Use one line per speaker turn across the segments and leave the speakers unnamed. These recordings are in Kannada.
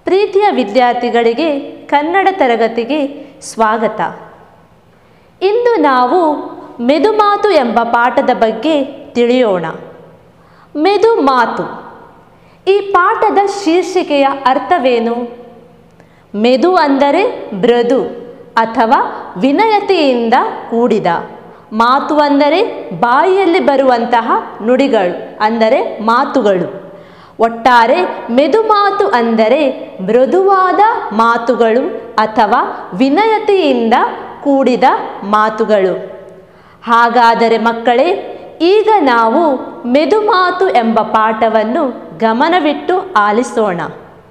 ಪ್ರೀತಿಯ ವಿದ್ಯಾರ್ಥಿಗಳಿಗೆ ಕನ್ನಡ ತರಗತಿಗೆ ಸ್ವಾಗತ ಇಂದು ನಾವು ಮೆದುಮಾತು ಎಂಬ ಪಾಠದ ಬಗ್ಗೆ ತಿಳಿಯೋಣ ಮೆದು ಮಾತು ಈ ಪಾಠದ ಶೀರ್ಷಿಕೆಯ ಅರ್ಥವೇನು ಮೆದು ಅಂದರೆ ಮೃದು ಅಥವಾ ವಿನಯತೆಯಿಂದ ಕೂಡಿದ ಮಾತು ಅಂದರೆ ಬಾಯಿಯಲ್ಲಿ ಬರುವಂತಹ ನುಡಿಗಳು ಅಂದರೆ ಮಾತುಗಳು ಒಟ್ಟಾರೆ ಮೆದುಮಾತು ಅಂದರೆ ಮೃದುವಾದ ಮಾತುಗಳು ಅಥವಾ ವಿನಯತೆಯಿಂದ ಕೂಡಿದ ಮಾತುಗಳು ಹಾಗಾದರೆ ಮಕ್ಕಳೇ ಈಗ ನಾವು ಮೆದುಮಾತು ಎಂಬ ಪಾಠವನ್ನು ಗಮನವಿಟ್ಟು ಆಲಿಸೋಣ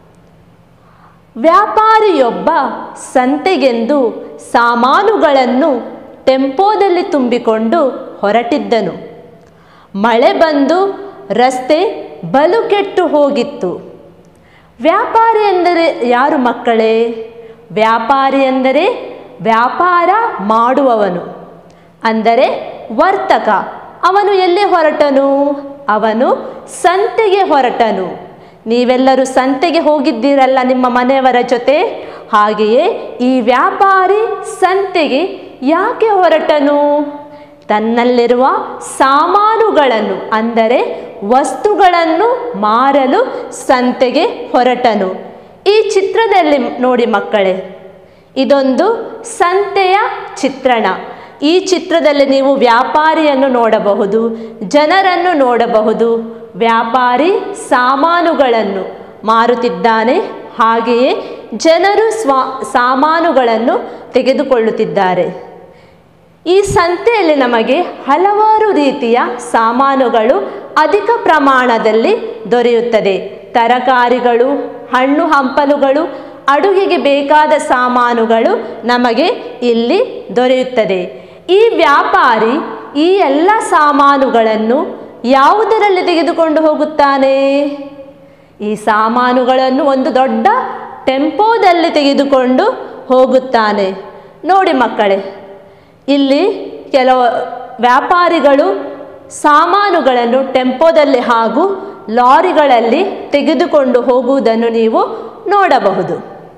ವ್ಯಾಪಾರಿಯೊಬ್ಬ ಸಂತೆಗೆಂದು ಸಾಮಾನುಗಳನ್ನು ಟೆಂಪೋದಲ್ಲಿ ತುಂಬಿಕೊಂಡು ಹೊರಟಿದ್ದನು ಮಳೆ ಬಂದು ರಸ್ತೆ ಬಲು ಕೆಟ್ಟು ಹೋಗಿತ್ತು ವ್ಯಾಪಾರಿ ಎಂದರೆ ಯಾರು ಮಕ್ಕಳೇ ವ್ಯಾಪಾರಿ ಎಂದರೆ ವ್ಯಾಪಾರ ಮಾಡುವವನು ಅಂದರೆ ವರ್ತಕ ಅವನು ಎಲ್ಲಿ ಹೊರಟನು ಅವನು ಸಂತೆಗೆ ಹೊರಟನು ನೀವೆಲ್ಲರೂ ಸಂತೆಗೆ ಹೋಗಿದ್ದೀರಲ್ಲ ನಿಮ್ಮ ಮನೆಯವರ ಜೊತೆ ಹಾಗೆಯೇ ಈ ವ್ಯಾಪಾರಿ ಸಂತೆಗೆ ಯಾಕೆ ಹೊರಟನು ತನ್ನಲ್ಲಿರುವ ಸಾಮಾನುಗಳನ್ನು ಅಂದರೆ ವಸ್ತುಗಳನ್ನು ಮಾರಲು ಸಂತೆಗೆ ಹೊರಟನು ಈ ಚಿತ್ರದಲ್ಲಿ ನೋಡಿ ಮಕ್ಕಳೇ ಇದೊಂದು ಸಂತೆಯ ಚಿತ್ರಣ ಈ ಚಿತ್ರದಲ್ಲಿ ನೀವು ವ್ಯಾಪಾರಿಯನ್ನು ನೋಡಬಹುದು ಜನರನ್ನು ನೋಡಬಹುದು ವ್ಯಾಪಾರಿ ಸಾಮಾನುಗಳನ್ನು ಮಾರುತ್ತಿದ್ದಾನೆ ಹಾಗೆಯೇ ಜನರು ಸ್ವ ಸಾಮಾನುಗಳನ್ನು ತೆಗೆದುಕೊಳ್ಳುತ್ತಿದ್ದಾರೆ ಈ ಸಂತೆಯಲ್ಲಿ ನಮಗೆ ಹಲವಾರು ರೀತಿಯ ಸಾಮಾನುಗಳು ಅಧಿಕ ಪ್ರಮಾಣದಲ್ಲಿ ದೊರೆಯುತ್ತದೆ ತರಕಾರಿಗಳು ಹಣ್ಣು ಹಂಪಲುಗಳು ಅಡುಗೆಗೆ ಬೇಕಾದ ಸಾಮಾನುಗಳು ನಮಗೆ ಇಲ್ಲಿ ದೊರೆಯುತ್ತದೆ ಈ ವ್ಯಾಪಾರಿ ಈ ಎಲ್ಲ ಸಾಮಾನುಗಳನ್ನು ಯಾವುದರಲ್ಲಿ ತೆಗೆದುಕೊಂಡು ಹೋಗುತ್ತಾನೆ ಈ ಸಾಮಾನುಗಳನ್ನು ಒಂದು ದೊಡ್ಡ ಟೆಂಪೋದಲ್ಲಿ ತೆಗೆದುಕೊಂಡು ಹೋಗುತ್ತಾನೆ ನೋಡಿ ಮಕ್ಕಳೇ ಇಲ್ಲಿ ಕೆಲವು ವ್ಯಾಪಾರಿಗಳು ಸಾಮಾನುಗಳನ್ನು ಟೆಂಪೋದಲ್ಲಿ ಹಾಗೂ ಲಾರಿಗಳಲ್ಲಿ ತೆಗೆದುಕೊಂಡು ಹೋಗುವುದನ್ನು ನೀವು ನೋಡಬಹುದು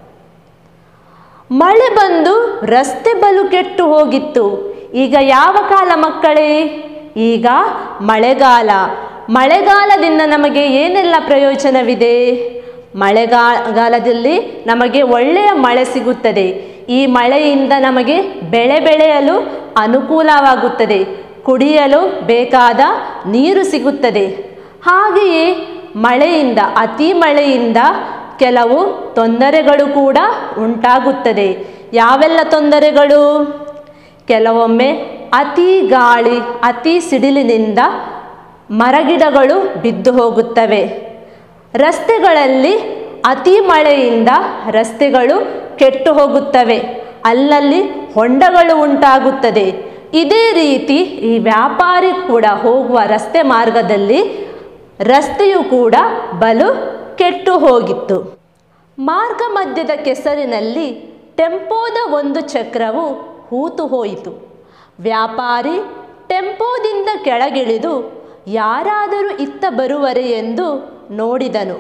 ಮಳೆ ಬಂದು ರಸ್ತೆ ಬಲು ಕೆಟ್ಟು ಹೋಗಿತ್ತು ಈಗ ಯಾವ ಕಾಲ ಮಕ್ಕಳೇ ಈಗ ಮಳೆಗಾಲ ಮಳೆಗಾಲದಿಂದ ನಮಗೆ ಏನೆಲ್ಲ ಪ್ರಯೋಜನವಿದೆ ಮಳೆಗಾಲದಲ್ಲಿ ನಮಗೆ ಒಳ್ಳೆಯ ಮಳೆ ಸಿಗುತ್ತದೆ ಈ ಮಳೆಯಿಂದ ನಮಗೆ ಬೆಳೆ ಬೆಳೆಯಲು ಅನುಕೂಲವಾಗುತ್ತದೆ ಕುಡಿಯಲು ಬೇಕಾದ ನೀರು ಸಿಗುತ್ತದೆ ಹಾಗೆಯೇ ಮಳೆಯಿಂದ ಅತಿ ಮಳೆಯಿಂದ ಕೆಲವು ತೊಂದರೆಗಳು ಕೂಡ ಉಂಟಾಗುತ್ತದೆ ಯಾವೆಲ್ಲ ತೊಂದರೆಗಳು ಕೆಲವೊಮ್ಮೆ ಅತಿ ಗಾಳಿ ಅತಿ ಸಿಡಿಲಿನಿಂದ ಮರಗಿಡಗಳು ಬಿದ್ದು ಹೋಗುತ್ತವೆ ರಸ್ತೆಗಳಲ್ಲಿ ಅತಿ ಮಳೆಯಿಂದ ರಸ್ತೆಗಳು ಕೆಟ್ಟು ಹೋಗುತ್ತವೆ ಅಲ್ಲಲ್ಲಿ ಹೊಂಡಗಳು ಉಂಟಾಗುತ್ತದೆ ಇದೇ ರೀತಿ ಈ ವ್ಯಾಪಾರಿ ಕೂಡ ಹೋಗುವ ರಸ್ತೆ ಮಾರ್ಗದಲ್ಲಿ ರಸ್ತೆಯು ಕೂಡ ಬಲು ಕೆಟ್ಟು ಹೋಗಿತ್ತು ಮಾರ್ಗ ಮಧ್ಯದ ಕೆಸರಿನಲ್ಲಿ ಟೆಂಪೋದ ಒಂದು ಚಕ್ರವು ಹೂತು ಹೋಯಿತು ವ್ಯಾಪಾರಿ ಟೆಂಪೋದಿಂದ ಕೆಳಗಿಳಿದು ಯಾರಾದರೂ ಇತ್ತ ಬರುವರೆ ಎಂದು ನೋಡಿದನು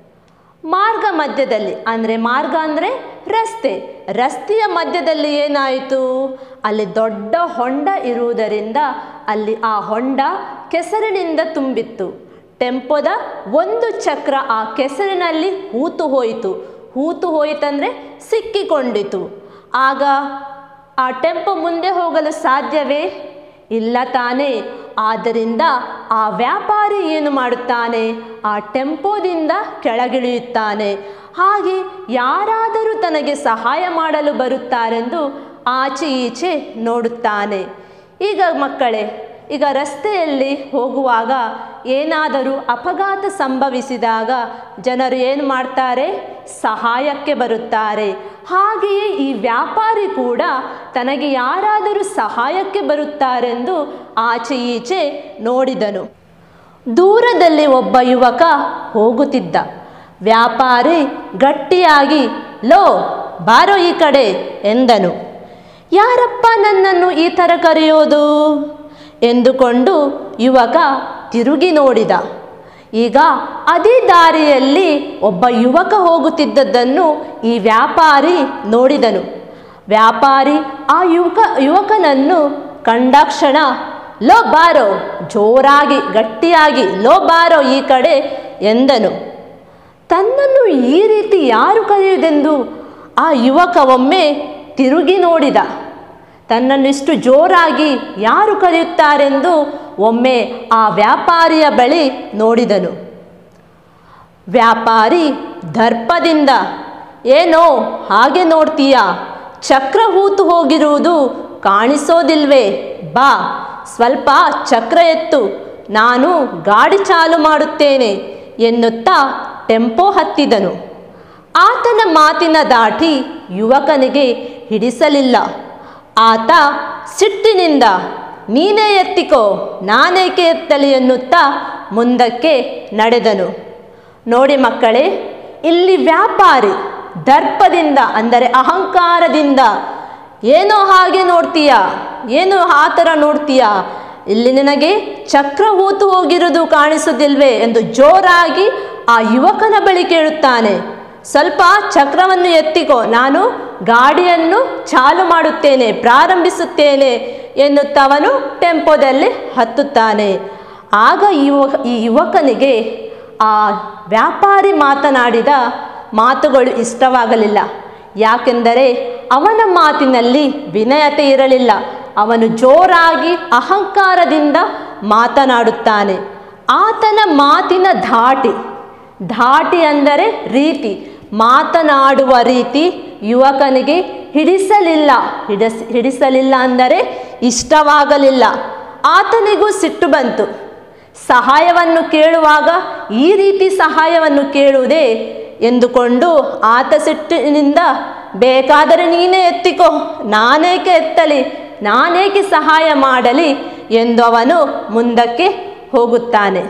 ಮಾರ್ಗ ಮಧ್ಯದಲ್ಲಿ ಅಂದರೆ ಮಾರ್ಗ ಅಂದರೆ ರಸ್ತೆ ರಸ್ತೆಯ ಮಧ್ಯದಲ್ಲಿ ಏನಾಯಿತು ಅಲ್ಲಿ ದೊಡ್ಡ ಹೊಂಡ ಇರುವುದರಿಂದ ಅಲ್ಲಿ ಆ ಹೊಂಡ ಕೆಸರಿನಿಂದ ತುಂಬಿತ್ತು ಟೆಂಪೋದ ಒಂದು ಚಕ್ರ ಆ ಕೆಸರಿನಲ್ಲಿ ಹೂತು ಹೋಯಿತು ಹೂತು ಹೋಯಿತಂದರೆ ಸಿಕ್ಕಿಕೊಂಡಿತು ಆಗ ಆ ಟೆಂಪೋ ಮುಂದೆ ಹೋಗಲು ಸಾಧ್ಯವೇ ಇಲ್ಲ ತಾನೇ ಆದ್ದರಿಂದ ಆ ವ್ಯಾಪಾರಿ ಏನು ಮಾಡುತ್ತಾನೆ ಆ ಟೆಂಪೋದಿಂದ ಕೆಳಗಿಳಿಯುತ್ತಾನೆ ಹಾಗೆ ಯಾರಾದರೂ ತನಗೆ ಸಹಾಯ ಮಾಡಲು ಬರುತ್ತಾರೆಂದು ಆಚೆ ಈಚೆ ನೋಡುತ್ತಾನೆ ಈಗ ಮಕ್ಕಳೇ ಈಗ ರಸ್ತೆಯಲ್ಲಿ ಹೋಗುವಾಗ ಏನಾದರೂ ಅಪಘಾತ ಸಂಭವಿಸಿದಾಗ ಜನರು ಏನು ಮಾಡ್ತಾರೆ ಸಹಾಯಕ್ಕೆ ಬರುತ್ತಾರೆ ಹಾಗೆಯೇ ಈ ವ್ಯಾಪಾರಿ ಕೂಡ ತನಗೆ ಯಾರಾದರೂ ಸಹಾಯಕ್ಕೆ ಬರುತ್ತಾರೆಂದು ಆಚೆ ಈಚೆ ನೋಡಿದನು ದೂರದಲ್ಲಿ ಒಬ್ಬ ಯುವಕ ಹೋಗುತ್ತಿದ್ದ ವ್ಯಾಪಾರಿ ಗಟ್ಟಿಯಾಗಿ ಲೋ ಬಾರೋ ಈ ಕಡೆ ಎಂದನು ಯಾರಪ್ಪ ನನ್ನನ್ನು ಈ ಥರ ಕರೆಯೋದು ಎಂದುಕೊಂಡು ಯುವಕ ತಿರುಗಿ ನೋಡಿದ ಈಗ ಅದೇ ದಾರಿಯಲ್ಲಿ ಒಬ್ಬ ಯುವಕ ಹೋಗುತ್ತಿದ್ದದ್ದನ್ನು ಈ ವ್ಯಾಪಾರಿ ನೋಡಿದನು ವ್ಯಾಪಾರಿ ಆ ಯುವಕ ಯುವಕನನ್ನು ಕಂಡಕ್ಷಣ ಲೋ ಬಾರೋ ಜೋರಾಗಿ ಗಟ್ಟಿಯಾಗಿ ಲೋ ಬಾರೋ ಈ ಕಡೆ ಎಂದನು ತನ್ನನ್ನು ಈ ರೀತಿ ಯಾರು ಕರೆಯುವುದೆಂದು ಆ ಯುವಕ ಒಮ್ಮೆ ತಿರುಗಿ ನೋಡಿದ ತನ್ನನ್ನು ಇಷ್ಟು ಜೋರಾಗಿ ಯಾರು ಕರೆಯುತ್ತಾರೆಂದು ಒಮ್ಮೆ ಆ ವ್ಯಾಪಾರಿಯ ಬಳಿ ನೋಡಿದನು ವ್ಯಾಪಾರಿ ದರ್ಪದಿಂದ ಏನೋ ಹಾಗೆ ನೋಡ್ತೀಯಾ ಚಕ್ರ ಹೂತು ಹೋಗಿರುವುದು ಕಾಣಿಸೋದಿಲ್ವೇ ಬಾ ಸ್ವಲ್ಪ ಚಕ್ರ ಎತ್ತು ನಾನು ಗಾಡಿ ಚಾಲು ಮಾಡುತ್ತೇನೆ ಎನ್ನುತ್ತಾ ಟೆಂಪೋ ಹತ್ತಿದನು ಆತನ ಮಾತಿನ ದಾಟಿ ಯುವಕನಿಗೆ ಹಿಡಿಸಲಿಲ್ಲ ಆತ ಸಿಟ್ಟಿನಿಂದ ನೀನೇ ಎತ್ತಿಕೋ ನಾನೇಕೆ ಎತ್ತಲಿ ಎನ್ನುತ್ತಾ ಮುಂದಕ್ಕೆ ನಡೆದನು ನೋಡಿ ಮಕ್ಕಳೇ ಇಲ್ಲಿ ವ್ಯಾಪಾರಿ ದರ್ಪದಿಂದ ಅಂದರೆ ಅಹಂಕಾರದಿಂದ ಏನೋ ಹಾಗೆ ನೋಡ್ತೀಯಾ ಏನು ಆ ಥರ ನೋಡ್ತೀಯಾ ಇಲ್ಲಿ ನಿನಗೆ ಚಕ್ರ ಹೂತು ಹೋಗಿರುವುದು ಕಾಣಿಸುವುದಿಲ್ವೇ ಎಂದು ಜೋರಾಗಿ ಆ ಯುವಕನ ಬಳಿ ಕೇಳುತ್ತಾನೆ ಸ್ವಲ್ಪ ಚಕ್ರವನ್ನು ಎತ್ತಿಕೋ ನಾನು ಗಾಡಿಯನ್ನು ಚಾಲು ಮಾಡುತ್ತೇನೆ ಪ್ರಾರಂಭಿಸುತ್ತೇನೆ ಎನ್ನುತ್ತವನು ಟೆಂಪೋದಲ್ಲಿ ಹತ್ತುತ್ತಾನೆ ಆಗ ಯುವ ಈ ಯುವಕನಿಗೆ ಆ ವ್ಯಾಪಾರಿ ಮಾತನಾಡಿದ ಮಾತುಗಳು ಇಷ್ಟವಾಗಲಿಲ್ಲ ಯಾಕೆಂದರೆ ಅವನ ಮಾತಿನಲ್ಲಿ ವಿನಯತೆ ಇರಲಿಲ್ಲ ಅವನು ಜೋರಾಗಿ ಅಹಂಕಾರದಿಂದ ಮಾತನಾಡುತ್ತಾನೆ ಆತನ ಮಾತಿನ ಧಾಟಿ ಧಾಟಿ ಅಂದರೆ ರೀತಿ ಮಾತನಾಡುವ ರೀತಿ ಯುವಕನಿಗೆ ಹಿಡಿಸಲಿಲ್ಲ ಹಿಡಿಸ್ ಹಿಡಿಸಲಿಲ್ಲ ಅಂದರೆ ಇಷ್ಟವಾಗಲಿಲ್ಲ ಆತನಿಗೂ ಸಿಟ್ಟು ಬಂತು ಸಹಾಯವನ್ನು ಕೇಳುವಾಗ ಈ ರೀತಿ ಸಹಾಯವನ್ನು ಕೇಳುವುದೇ ಎಂದುಕೊಂಡು ಆತ ಸಿಟ್ಟಿನಿಂದ ಬೇಕಾದರೆ ನೀನೇ ಎತ್ತಿಕೋ ನಾನೇಕೆ ಎತ್ತಲಿ ನಾನೇಕೆ ಸಹಾಯ ಮಾಡಲಿ ಎಂದು ಅವನು ಮುಂದಕ್ಕೆ ಹೋಗುತ್ತಾನೆ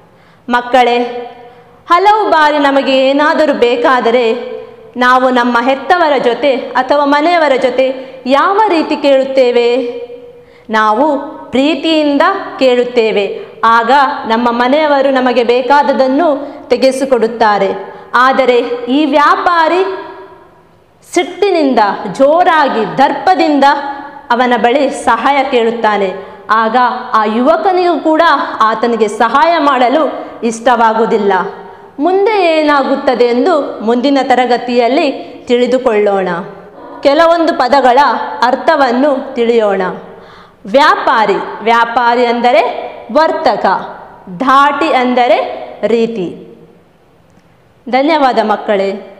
ಮಕ್ಕಳೇ ಹಲವು ಬಾರಿ ನಮಗೆ ಏನಾದರೂ ಬೇಕಾದರೆ ನಾವು ನಮ್ಮ ಹೆತ್ತವರ ಜೊತೆ ಅಥವಾ ಮನೆಯವರ ಜೊತೆ ಯಾವ ರೀತಿ ಕೇಳುತ್ತೇವೆ ನಾವು ಪ್ರೀತಿಯಿಂದ ಕೇಳುತ್ತೇವೆ ಆಗ ನಮ್ಮ ಮನೆಯವರು ನಮಗೆ ಬೇಕಾದದನ್ನು ತೆಗೆಸಿಕೊಡುತ್ತಾರೆ ಆದರೆ ಈ ವ್ಯಾಪಾರಿ ಸಿಟ್ಟಿನಿಂದ ಜೋರಾಗಿ ದರ್ಪದಿಂದ ಅವನ ಬಳಿ ಸಹಾಯ ಕೇಳುತ್ತಾನೆ ಆಗ ಆ ಯುವಕನಿಗೂ ಕೂಡ ಆತನಿಗೆ ಸಹಾಯ ಮಾಡಲು ಇಷ್ಟವಾಗುವುದಿಲ್ಲ ಮುಂದೆ ಏನಾಗುತ್ತದೆ ಎಂದು ಮುಂದಿನ ತರಗತಿಯಲ್ಲಿ ತಿಳಿದುಕೊಳ್ಳೋಣ ಕೆಲವೊಂದು ಪದಗಳ ಅರ್ಥವನ್ನು ತಿಳಿಯೋಣ ವ್ಯಾಪಾರಿ ವ್ಯಾಪಾರಿ ಅಂದರೆ ವರ್ತಕ ಧಾಟಿ ಅಂದರೆ ರೀತಿ ಧನ್ಯವಾದ ಮಕ್ಕಳೇ